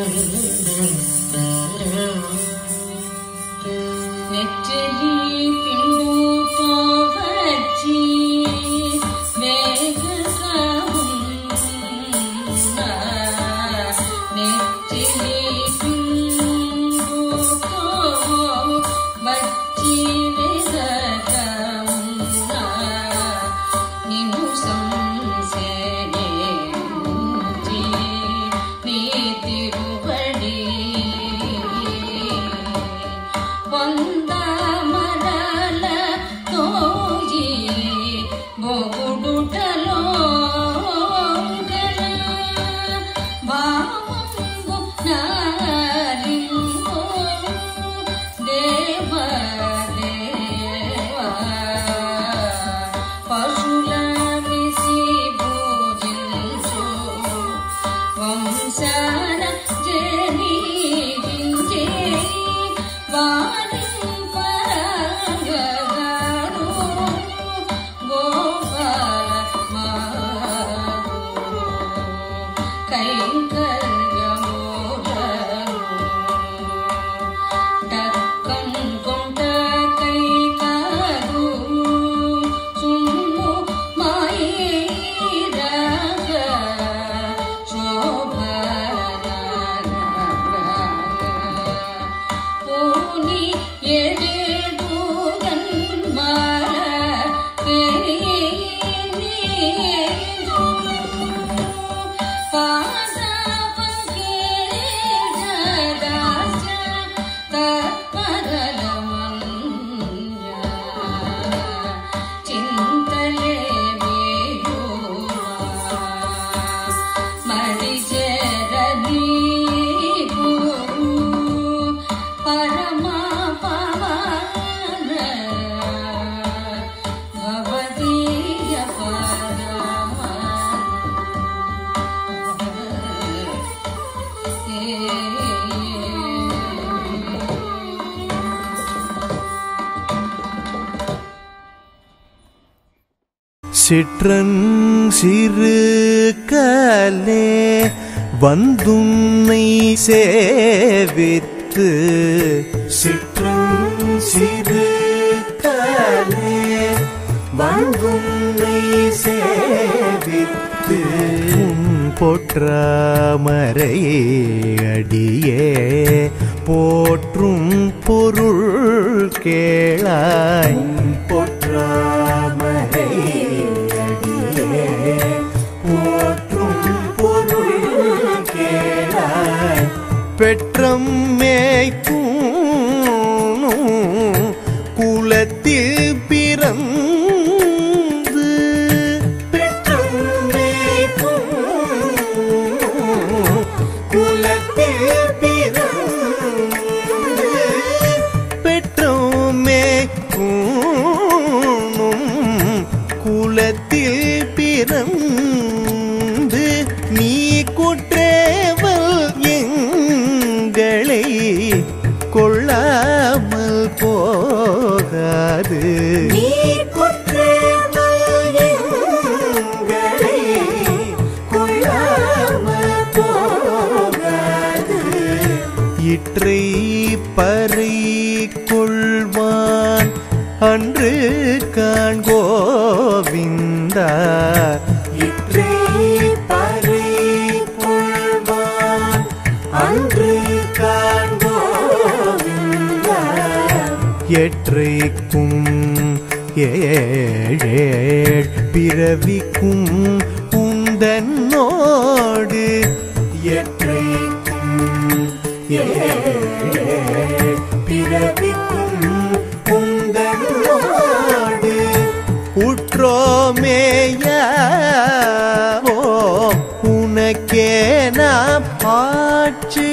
நெற்றலி பின்பூட்டோவச்சி வேககவும் நெற்றிலி பின்பூட்டோ வச்சி வேககவும் நின்னு சம்சேனே நீ திருவடி వంద మరల తోయి బొగుడుటలో గల భావంబు నాలింగో దేవ దేవా పశుల మిసి పూజించు వంశాన జనించే వారి పరగగారు గోపాల మారు కైంకర్యమోరరు డక్కం కొంట కై కాదు సుమ్ము మాయిరగ శోభనగ పూని ఎడేడుగన్ మార పాద పంకేజదాస తత్పరలమన్య చింతలే వేయువా మరిచెరని గురు పరమా పవన భవదీయ పరమా சிற்றன் சிறு கலே வந்துன்னை சேவித்து சிற்றன் சிறு கலே வந்துன்னை சேவித்து உன் பொற்றாமரை அடியே போற்றும் பொருள் கேளாய் பொற்றாமரை அடியே போற்றும் பொருள் கேளாய் பெற்றம் மேய்க்கும் குலத்தில் பிறந்து பெற்றம் மேய்க்கும் குலத்தில் பிறந்து பெற்றோமே கூணும் குலத்தில் பிறந்து நீ குற்றேவல் எங்களை கொள்ளாமல் போகாது நீ குற்றேவல் எங்களை கொள்ளாமல் போகாது இற்றை பறை கொள்வான் அன்று காண்கோவிந்தா இற்றை பறை கொள்வான் அன்று காண்கோவிந்தா எற்றைக்கும் ஏழேழ் பிறவிக்கும் உந்தன்னோடு எற்றைக்கும் ஏழேழ் பிறவிக்கும் உந்தன்னோடு உற்றோமேயாவோ உனக்கே நாம் ஆட்சி